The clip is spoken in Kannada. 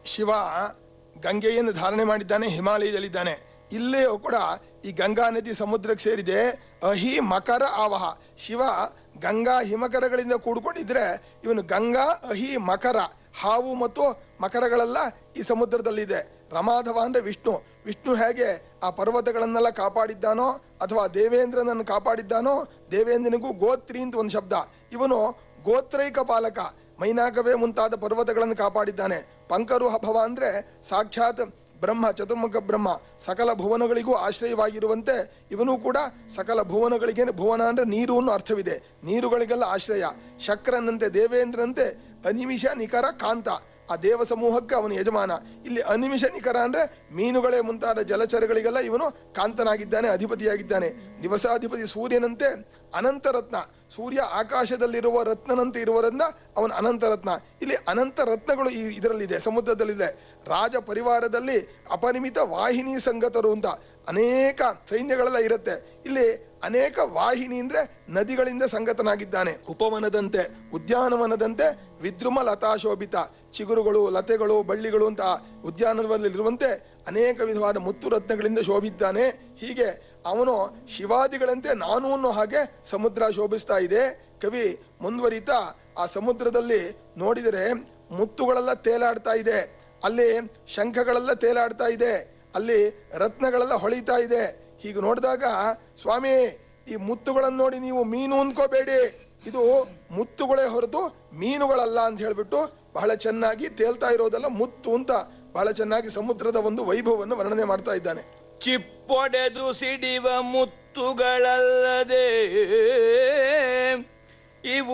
ಶಿವ ಗಂಗೆಯನ್ನು ಧಾರಣೆ ಮಾಡಿದ್ದಾನೆ ಹಿಮಾಲಯದಲ್ಲಿದ್ದಾನೆ ಇಲ್ಲಿಯೂ ಕೂಡ ಈ ಗಂಗಾ ನದಿ ಸಮುದ್ರಕ್ಕೆ ಸೇರಿದೆ ಅಹಿ ಮಕರ ಆವಹ ಶಿವ ಗಂಗಾ ಹಿಮಕರಗಳಿಂದ ಕೂಡ್ಕೊಂಡಿದ್ರೆ ಇವನು ಗಂಗಾ ಅಹಿ ಮಕರ ಹಾವು ಮತ್ತು ಮಕರಗಳೆಲ್ಲ ಈ ಸಮುದ್ರದಲ್ಲಿದೆ ರಮಾಧವ ಅಂದ್ರೆ ವಿಷ್ಣು ವಿಷ್ಣು ಹೇಗೆ ಆ ಪರ್ವತಗಳನ್ನೆಲ್ಲ ಕಾಪಾಡಿದ್ದಾನೋ ಅಥವಾ ದೇವೇಂದ್ರನನ್ನು ಕಾಪಾಡಿದ್ದಾನೋ ದೇವೇಂದ್ರನಿಗೂ ಗೋತ್ರಿ ಅಂತ ಒಂದು ಶಬ್ದ ಇವನು ಗೋತ್ರೈಕ ಪಾಲಕ ಮೈನಾಕವೇ ಮುಂತಾದ ಪರ್ವತಗಳನ್ನು ಕಾಪಾಡಿದ್ದಾನೆ ಪಂಕರು ಭವ ಅಂದ್ರೆ ಸಾಕ್ಷಾತ್ ಬ್ರಹ್ಮ ಚತುರ್ಮುಖ ಬ್ರಹ್ಮ ಸಕಲ ಭುವನಗಳಿಗೂ ಆಶ್ರಯವಾಗಿರುವಂತೆ ಇವನು ಕೂಡ ಸಕಲ ಭುವನಗಳಿಗೆ ಭುವನ ಅಂದ್ರೆ ನೀರು ಅನ್ನೋ ಅರ್ಥವಿದೆ ನೀರುಗಳಿಗೆಲ್ಲ ಆಶ್ರಯ ಶಕ್ರನಂತೆ ದೇವೇಂದ್ರಂತೆ ಅನಿಮಿಷ ನಿಖರ ಕಾಂತ ಆ ದೇವ ಸಮೂಹಕ್ಕೆ ಅವನು ಯಜಮಾನ ಇಲ್ಲಿ ಅನಿಮಿಷ ನಿಖರ ಅಂದ್ರೆ ಮೀನುಗಳೇ ಮುಂತಾದ ಜಲಚರಗಳಿಗೆಲ್ಲ ಇವನು ಕಾಂತನಾಗಿದ್ದಾನೆ ಅಧಿಪತಿಯಾಗಿದ್ದಾನೆ ದಿವಸಾಧಿಪತಿ ಸೂರ್ಯನಂತೆ ಅನಂತ ರತ್ನ ಸೂರ್ಯ ಆಕಾಶದಲ್ಲಿರುವ ರತ್ನನಂತೆ ಇರುವುದರಿಂದ ಅವನ ಅನಂತ ರತ್ನ ಇಲ್ಲಿ ಅನಂತ ರತ್ನಗಳು ಈ ಇದರಲ್ಲಿದೆ ಸಮುದ್ರದಲ್ಲಿದೆ ರಾಜ ಪರಿವಾರದಲ್ಲಿ ಅಪರಿಮಿತ ವಾಹಿನಿ ಸಂಗತರು ಅಂತ ಅನೇಕ ಸೈನ್ಯಗಳೆಲ್ಲ ಇರುತ್ತೆ ಇಲ್ಲಿ ಅನೇಕ ವಾಹಿನಿ ಅಂದ್ರೆ ನದಿಗಳಿಂದ ಸಂಗತನಾಗಿದ್ದಾನೆ ಉಪವನದಂತೆ ಉದ್ಯಾನವನದಂತೆ ವಿದ್ರುಮ ಲತಾಶೋಭಿತ ಚಿಗುರುಗಳು ಲತೆಗಳು ಬಳ್ಳಿಗಳು ಅಂತ ಉದ್ಯಾನವನದಲ್ಲಿರುವಂತೆ ಅನೇಕ ವಿಧವಾದ ಮುತ್ತು ರತ್ನಗಳಿಂದ ಶೋಭಿದ್ದಾನೆ ಹೀಗೆ ಅವನು ಶಿವಾದಿಗಳಂತೆ ನಾನು ಅನ್ನೋ ಹಾಗೆ ಸಮುದ್ರ ಶೋಭಿಸ್ತಾ ಇದೆ ಕವಿ ಮುಂದುವರಿತಾ ಆ ಸಮುದ್ರದಲ್ಲಿ ನೋಡಿದರೆ ಮುತ್ತುಗಳೆಲ್ಲ ತೇಲಾಡ್ತಾ ಇದೆ ಅಲ್ಲಿ ಶಂಖಗಳೆಲ್ಲ ತೇಲಾಡ್ತಾ ಇದೆ ಅಲ್ಲಿ ರತ್ನಗಳೆಲ್ಲ ಹೊಳಿತಾ ಇದೆ ಹೀಗೆ ನೋಡಿದಾಗ ಸ್ವಾಮಿ ಈ ಮುತ್ತುಗಳನ್ನು ನೋಡಿ ನೀವು ಮೀನು ಅಂದ್ಕೋಬೇಡಿ ಇದು ಮುತ್ತುಗಳೇ ಹೊರತು ಮೀನುಗಳಲ್ಲ ಅಂತ ಹೇಳ್ಬಿಟ್ಟು ಬಹಳ ಚೆನ್ನಾಗಿ ತೇಲ್ತಾ ಇರೋದೆಲ್ಲ ಮುತ್ತು ಅಂತ ಬಹಳ ಚೆನ್ನಾಗಿ ಸಮುದ್ರದ ಒಂದು ವೈಭವವನ್ನು ವರ್ಣನೆ ಮಾಡ್ತಾ ಇದ್ದಾನೆ ಚಿಪ್ಪೊಡೆದು ಸಿಡಿವ ಮುತ್ತುಗಳಲ್ಲದೆ ಇವು